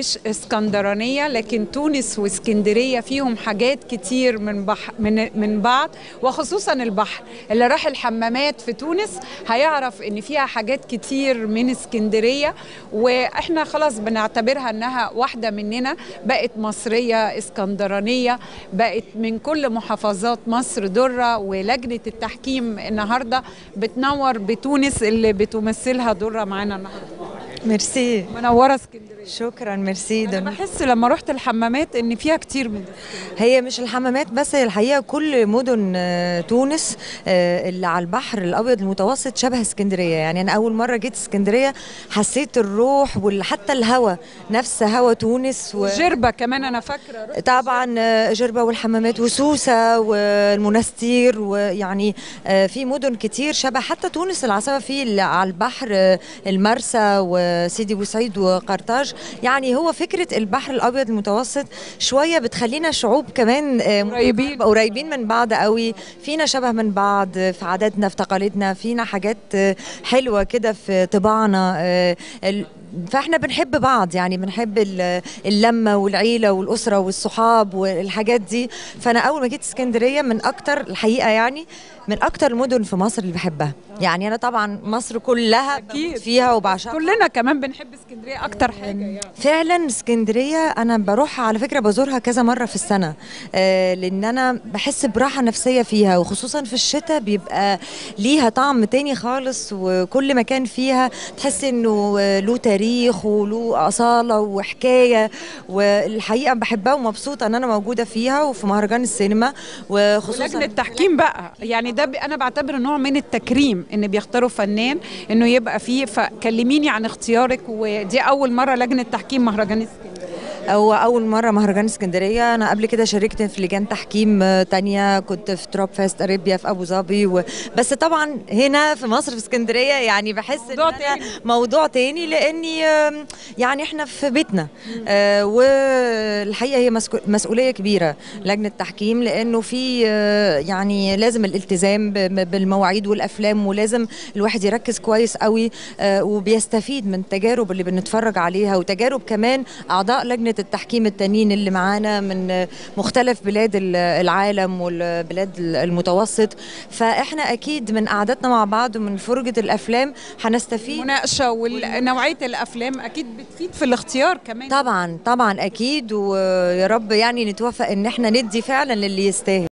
مش اسكندرانيه لكن تونس واسكندريه فيهم حاجات كتير من بح من من بعض وخصوصا البحر اللي راح الحمامات في تونس هيعرف ان فيها حاجات كتير من اسكندريه واحنا خلاص بنعتبرها انها واحده مننا بقت مصريه اسكندرانيه بقت من كل محافظات مصر دره ولجنه التحكيم النهارده بتنور بتونس اللي بتمثلها دره معانا النهارده ميرسي منوره اسكندريه شكرا ميرسي انا ده بحس لما رحت الحمامات ان فيها كتير من ده هي مش الحمامات بس هي الحقيقه كل مدن آه، تونس آه، اللي على البحر الابيض المتوسط شبه اسكندريه يعني انا اول مره جيت اسكندريه حسيت الروح وحتى الهواء نفس هواء تونس و... جربه كمان انا فاكره رحت طبعا آه، جربة والحمامات وسوسة والمنستير ويعني آه، في مدن كتير شبه حتى تونس العاصمة في ال- على البحر آه، المرسى وسيدي بوسعيد وقرطاج يعني هو فكرة البحر الأبيض المتوسط شوية بتخلينا شعوب كمان آه، قريبين. قريبين من بعض قوي فينا شبه من بعض في عاداتنا في تقاليدنا فينا حاجات آه، حلوة كده في طباعنا آه، ال- فاحنا بنحب بعض يعني بنحب ال- اللمه والعيله والاسره والصحاب والحاجات دي فانا اول ما جيت اسكندريه من اكتر الحقيقه يعني من اكتر المدن في مصر اللي بحبها يعني انا طبعا مصر كلها أكيد. بموت فيها وبعشقها كلنا كمان بنحب اسكندريه اكتر حاجه يعني فعلا اسكندريه انا بروح على فكره بزورها كذا مره في السنه آه لان انا بحس براحه نفسيه فيها وخصوصا في الشتاء بيبقى ليها طعم تاني خالص وكل مكان فيها تحس انه آه، له تاريخ وله اصاله وحكايه والحقيقه بحبها ومبسوطه ان انا موجوده فيها وفي مهرجان السينما وخصوصا لجنه التحكيم بقى يعني ده ب- انا بعتبره نوع من التكريم ان بيختاروا فنان انه يبقى فيه فكلميني عن اختيارك ودي اول مره لجنه تحكيم مهرجان اسكندريه هو أول مرة مهرجان اسكندرية أنا قبل كده شاركت في لجان تحكيم آه، تانية كنت في تروب فيست أريبيا في أبو ظبي و... بس طبعا هنا في مصر في اسكندرية يعني بحس موضوع إن أنا تاني. موضوع تاني لأني آم، يعني إحنا في بيتنا آه والحقيقة هي مسكو- مسؤولية كبيرة لجنة تحكيم لأنه في آه، يعني لازم الالتزام ب- بالمواعيد والأفلام ولازم الواحد يركز كويس قوي آه، وبيستفيد من التجارب اللي بنتفرج عليها وتجارب كمان اعضاء لجنه التحكيم التانيين اللي معانا من آه، مختلف بلاد ال- العالم والبلاد المتوسط فاحنا اكيد من قعدتنا مع بعض ومن فرجه الافلام هنستفيد مناقشه ونوعيه الافلام اكيد بتفيد في الاختيار كمان طبعا طبعا اكيد ويا رب يعني نتوفق ان احنا ندي فعلا للي يستاهل